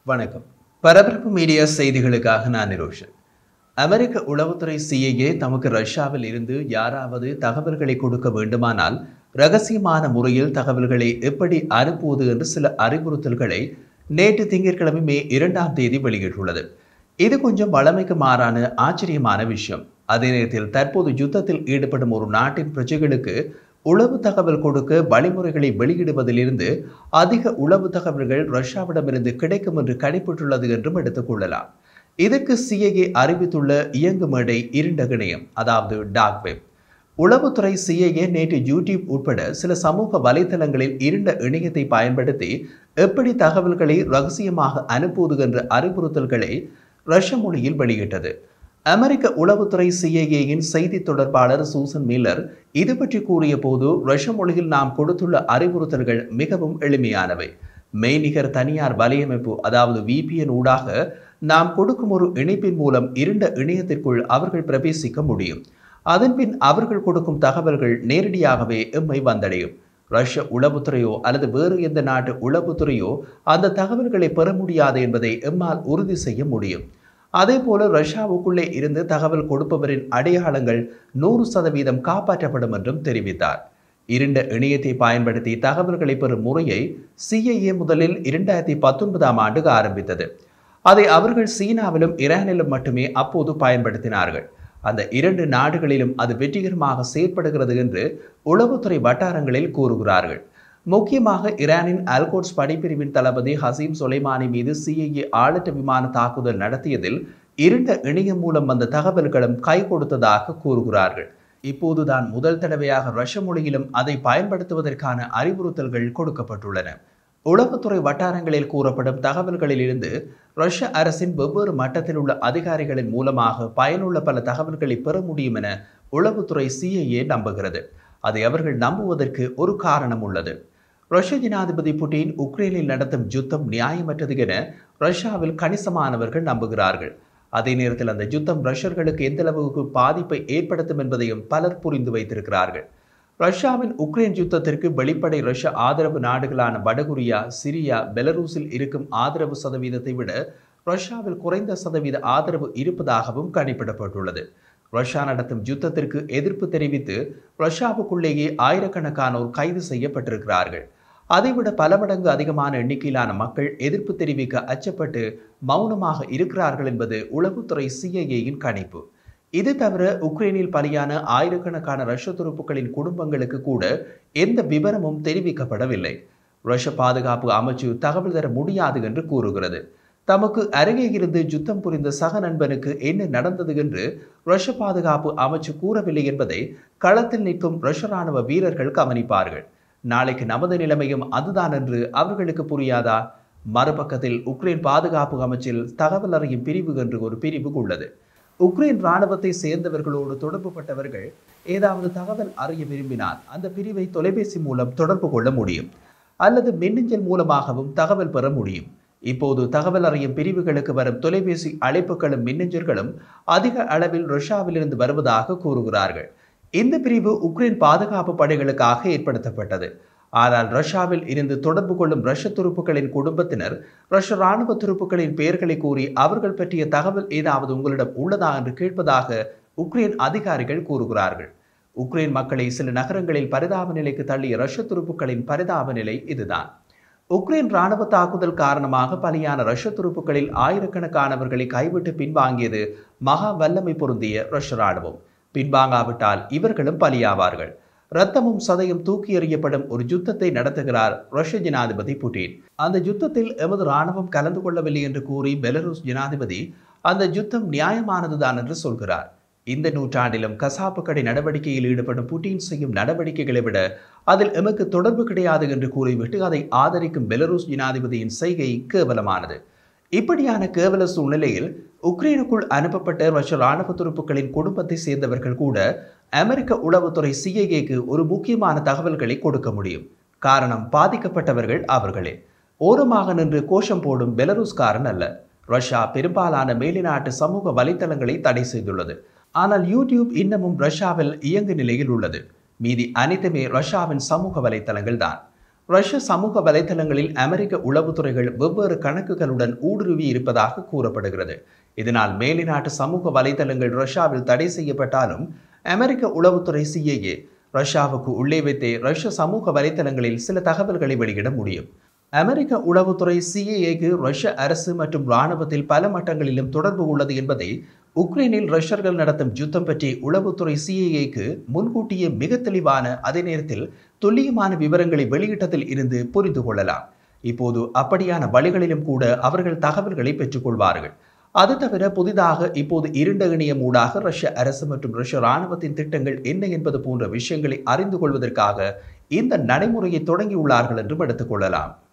வணக்கம் பரபரப்பு மீடியா செய்திகளுக்காக நான் நிரோஷன் அமெரிக்க உளவுத்துறை சிஐஏ தமக்கு ரஷ்யாவில் இருந்து யாராவது தகவல்களை கொடுக்க வேண்டுமானால் ரகசியமான முறையில் தகவல்களை எப்படி அனுப்புவது என்று சில அறிவுறுத்தல்களை நேற்று திங்கட்கிழமை மே இரண்டாம் தேதி வெளியிட்டுள்ளது இது கொஞ்சம் வளமைக்கு மாறான ஆச்சரியமான விஷயம் அதே நேரத்தில் தற்போது யுத்தத்தில் ஈடுபடும் ஒரு நாட்டின் பிரஜைகளுக்கு உளவு தகவல் கொடுக்க வழிமுறைகளை வெளியிடுவதிலிருந்து அதிக உளவு தகவல்கள் ரஷ்யாவிடமிருந்து கிடைக்கும் என்று கணிப்பிட்டுள்ளது என்றும் எடுத்துக்கொள்ளலாம் இதற்கு சிஐஏ அறிவித்துள்ள இயங்கு மேடை இருண்ட இணையம் அதாவது டார்க் வெப் உளவுத்துறை சிஐஏ நேற்று யூடியூப் உட்பட சில சமூக வலைத்தளங்களில் இருண்ட இணையத்தை பயன்படுத்தி எப்படி தகவல்களை ரகசியமாக அனுப்புவது என்ற அறிவுறுத்தல்களை ரஷ்ய மொழியில் வெளியிட்டது அமெரிக்க உளவுத்துறை சிஐஏயின் செய்தி தொடர்பாளர் சூசன் மில்லர் இது பற்றி கூறிய போது ரஷ்ய மொழியில் நாம் கொடுத்துள்ள அறிவுறுத்தல்கள் மிகவும் எளிமையானவை மெய்நிகர் தனியார் வலையமைப்பு அதாவது விபிஎன் ஊடாக நாம் கொடுக்கும் ஒரு இணைப்பின் மூலம் இருண்ட இணையத்திற்குள் அவர்கள் பிரவேசிக்க முடியும் அதன்பின் அவர்கள் கொடுக்கும் தகவல்கள் நேரடியாகவே எம்மை வந்தடையும் ரஷ்ய உளவுத்துறையோ அல்லது வேறு எந்த நாட்டு உளவுத்துறையோ அந்த தகவல்களை பெற முடியாது என்பதை எம்மால் உறுதி செய்ய முடியும் அதே போல ரஷ்யாவுக்குள்ளே இருந்து தகவல் கொடுப்பவரின் அடையாளங்கள் நூறு சதவீதம் காப்பாற்றப்படும் என்றும் தெரிவித்தார் இருண்ட இணையத்தை பயன்படுத்தி தகவல்களை பெறும் முறையை சிஐஏ முதலில் இரண்டாயிரத்தி பத்தொன்பதாம் ஆண்டு ஆரம்பித்தது அதை அவர்கள் சீனாவிலும் ஈரானிலும் மட்டுமே அப்போது பயன்படுத்தினார்கள் அந்த இரண்டு நாடுகளிலும் அது வெற்றிகரமாக செயற்படுகிறது என்று உளவுத்துறை வட்டாரங்களில் கூறுகிறார்கள் முக்கியமாக ஈரானின் அல்கோட்ஸ் படைப்பிரிவின் தளபதி ஹசீம் சொலைமானி மீது சிஐஏ ஆளற்ற விமான தாக்குதல் நடத்தியதில் இருண்ட இணையம் மூலம் வந்த தகவல்களும் கை கொடுத்ததாக கூறுகிறார்கள் இப்போதுதான் முதல் தடவையாக ரஷ்ய மொழியிலும் அதை பயன்படுத்துவதற்கான அறிவுறுத்தல்கள் கொடுக்கப்பட்டுள்ளன உளவுத்துறை வட்டாரங்களில் கூறப்படும் தகவல்களில் இருந்து ரஷ்ய அரசின் வெவ்வேறு மட்டத்தில் உள்ள அதிகாரிகளின் மூலமாக பயனுள்ள பல தகவல்களை பெற முடியும் என உளவுத்துறை சிஐஏ நம்புகிறது அதை அவர்கள் நம்புவதற்கு ஒரு காரணம் உள்ளது ரஷ்ய ஜனாதிபதி புட்டின் உக்ரைனில் நடத்தும் யுத்தம் நியாயமற்றது என ரஷ்யாவில் கணிசமானவர்கள் நம்புகிறார்கள் அதே நேரத்தில் அந்த யுத்தம் ரஷ்யர்களுக்கு எந்த அளவுக்கு பாதிப்பை ஏற்படுத்தும் என்பதையும் பலர் புரிந்து வைத்திருக்கிறார்கள் ரஷ்யாவின் உக்ரைன் யுத்தத்திற்கு வெளிப்படை ரஷ்ய ஆதரவு நாடுகளான வடகொரியா சிரியா பெலரூஸில் இருக்கும் ஆதரவு சதவீதத்தை விட ரஷ்யாவில் குறைந்த சதவீத ஆதரவு இருப்பதாகவும் கணிப்பிடப்பட்டுள்ளது ரஷ்யா நடத்தும் யுத்தத்திற்கு எதிர்ப்பு தெரிவித்து ரஷ்யாவுக்குள்ளேயே ஆயிரக்கணக்கானோர் கைது செய்யப்பட்டிருக்கிறார்கள் அதைவிட பல மடங்கு அதிகமான எண்ணிக்கையிலான மக்கள் எதிர்ப்பு தெரிவிக்க அச்சப்பட்டு மௌனமாக இருக்கிறார்கள் என்பது உளவுத்துறை சிஐஏயின் கணிப்பு இது தவிர உக்ரைனில் பலியான ஆயிரக்கணக்கான ரஷ்ய துருப்புக்களின் குடும்பங்களுக்கு கூட எந்த விவரமும் தெரிவிக்கப்படவில்லை ரஷ்ய பாதுகாப்பு அமைச்சு தகவல் தர முடியாது என்று கூறுகிறது தமக்கு அருகே இருந்து யுத்தம் புரிந்த சக நண்பனுக்கு என்ன நடந்தது என்று ரஷ்ய பாதுகாப்பு அமைச்சு கூறவில்லை என்பதை களத்தில் நிற்கும் ரஷ்ய ராணுவ வீரர்கள் கவனிப்பார்கள் நாளைக்கு நமது நிலைமையும் அதுதான் என்று அவர்களுக்கு புரியாதா மறுபக்கத்தில் உக்ரைன் பாதுகாப்பு அமைச்சில் தகவல் அறியும் பிரிவு என்று ஒரு பிரிவு உள்ளது உக்ரைன் இராணுவத்தை சேர்ந்தவர்களோடு தொடர்பு பட்டவர்கள் ஏதாவது தகவல் அறிய விரும்பினால் அந்த பிரிவை தொலைபேசி மூலம் தொடர்பு கொள்ள முடியும் அல்லது மின்னஞ்சல் மூலமாகவும் தகவல் பெற முடியும் இப்போது தகவல் அறியும் பிரிவுகளுக்கு வரும் தொலைபேசி அழைப்புகளும் மின்னஞ்சல்களும் அதிக அளவில் ரஷ்யாவிலிருந்து வருவதாக கூறுகிறார்கள் இந்த பிரிவு உக்ரைன் பாதுகாப்பு படைகளுக்காக ஏற்படுத்தப்பட்டது ஆனால் ரஷ்யாவில் இருந்து தொடர்பு கொள்ளும் ரஷ்ய துருப்புக்களின் குடும்பத்தினர் ரஷ்ய இராணுவ துருப்புக்களின் பெயர்களை கூறி அவர்கள் பற்றிய தகவல் ஏதாவது உங்களிடம் உள்ளதா என்று கேட்பதாக உக்ரைன் அதிகாரிகள் கூறுகிறார்கள் உக்ரைன் மக்களை சில நகரங்களில் பரிதாப நிலைக்கு தள்ளிய ரஷ்ய துருப்புக்களின் பரிதாப நிலை இதுதான் உக்ரைன் இராணுவ தாக்குதல் காரணமாக பலியான ரஷ்ய துருப்புக்களில் ஆயிரக்கணக்கானவர்களை கைவிட்டு பின்வாங்கியது மகா வல்லமை பொருந்திய ரஷ்ய இராணுவம் பின்வாங்காவிட்டால் இவர்களும் பலியாவார்கள் ரத்தமும் சதையும் தூக்கி எறியப்படும் ஒரு யுத்தத்தை நடத்துகிறார் ரஷ்ய ஜனாதிபதி புட்டின் அந்த யுத்தத்தில் எமது இராணுவம் கலந்து கொள்ளவில்லை என்று கூறி பெலருஸ் ஜனாதிபதி அந்த யுத்தம் நியாயமானதுதான் என்று சொல்கிறார் இந்த நூற்றாண்டிலும் கசாப்பு கடை நடவடிக்கையில் ஈடுபடும் புட்டின் செய்யும் நடவடிக்கைகளை விட அதில் எமக்கு தொடர்பு கிடையாது என்று கூறிவிட்டு அதை ஆதரிக்கும் பெலருஸ் ஜனாதிபதியின் செய்கை கேவலமானது இப்படியான கேவல சூழ்நிலையில் உக்ரைனுக்குள் அனுப்பப்பட்ட ரஷ்ய இராணுவ துருப்புக்களின் குடும்பத்தை சேர்ந்தவர்கள் கூட அமெரிக்க உளவுத்துறை சிஐஏக்கு ஒரு முக்கியமான தகவல்களை கொடுக்க முடியும் காரணம் பாதிக்கப்பட்டவர்கள் அவர்களே ஓரமாக நின்று கோஷம் போடும் பெலருஸ்காரன் அல்ல ரஷ்யா பெரும்பாலான மேலிநாட்டு சமூக வலைத்தளங்களை தடை செய்துள்ளது ஆனால் யூடியூப் இன்னமும் ரஷ்யாவில் இயங்கு நிலையில் உள்ளது மீதி அனைத்துமே ரஷ்யாவின் சமூக வலைத்தளங்கள் தான் ரஷ்ய சமூக வலைதளங்களில் அமெரிக்க உளவுத்துறைகள் வெவ்வேறு கணக்குகளுடன் ஊடுருவி இருப்பதாக கூறப்படுகிறது இதனால் மேலிநாட்டு சமூக வலைதளங்கள் ரஷ்யாவில் தடை செய்யப்பட்டாலும் அமெரிக்க உளவுத்துறை சிஏஏ ரஷ்யாவுக்கு உள்ளே வைத்தே ரஷ்ய சமூக வலைதளங்களில் சில தகவல்களை வெளியிட முடியும் அமெரிக்க உளவுத்துறை சிஏஏக்கு ரஷ்ய அரசு மற்றும் இராணுவத்தில் பல மட்டங்களிலும் தொடர்பு உள்ளது என்பதை உக்ரைனில் ரஷ்யர்கள் நடத்தும் யுத்தம் பற்றி உளவுத்துறை சிஏஏக்கு முன்கூட்டியே மிக தெளிவான அதே நேரத்தில் துல்லியமான விவரங்களை வெளியிட்டதில் இருந்து புரிந்து கொள்ளலாம் இப்போது அப்படியான வழிகளிலும் கூட அவர்கள் தகவல்களை பெற்றுக்கொள்வார்கள் அது தவிர புதிதாக இப்போது இருண்ட இணையம் ஊடாக ரஷ்ய அரசு மற்றும் ரஷ்ய இராணுவத்தின் திட்டங்கள் என்ன என்பது போன்ற விஷயங்களை அறிந்து கொள்வதற்காக இந்த நடைமுறையை தொடங்கியுள்ளார்கள் என்றும் எடுத்துக்கொள்ளலாம்